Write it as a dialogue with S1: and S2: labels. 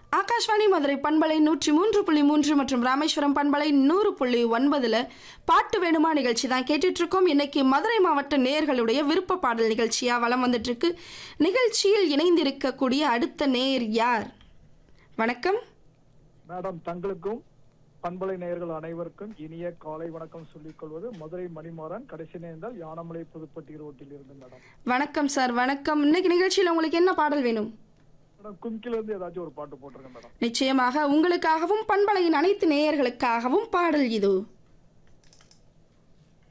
S1: ஆகாஷ்வாணி மதுரை பண்பலை நூற்றி மூன்று புள்ளி மூன்று மற்றும் ராமேஸ்வரம் பண்பலை நூறு புள்ளி ஒன்பதுல பாட்டு வேணுமா நிகழ்ச்சி தான் கேட்டுட்டு இருக்கோம் இன்னைக்கு மதுரை மாவட்ட நேயர்களுடைய விருப்ப பாடல் நிகழ்ச்சியா வலம் வந்துட்டு இருக்கு நிகழ்ச்சியில் இணைந்திருக்கக்கூடிய அடுத்த நேயர் யார் வணக்கம்
S2: மேடம் தங்களுக்கும் பண்பலை நேயர்கள் அனைவருக்கும் இனிய காலை வணக்கம் சொல்லிக் கொள்வது மதுரை மணிமாறன் கடைசி நேர்ந்தால் யானமலை புதுப்பட்டி ரோட்டில் இருந்து மேடம்
S1: வணக்கம் சார் வணக்கம் இன்னைக்கு நிகழ்ச்சியில் உங்களுக்கு என்ன பாடல் வேணும்
S2: மேடம் கும்கில இருந்து ஏதாச்சும் ஒரு பாட்டு போட்டுருங்க மேடம்
S1: நிச்சயமாக உங்களுக்காகவும் பண்பலையின் அனைத்து நேயர்களுக்காகவும் பாடல் இது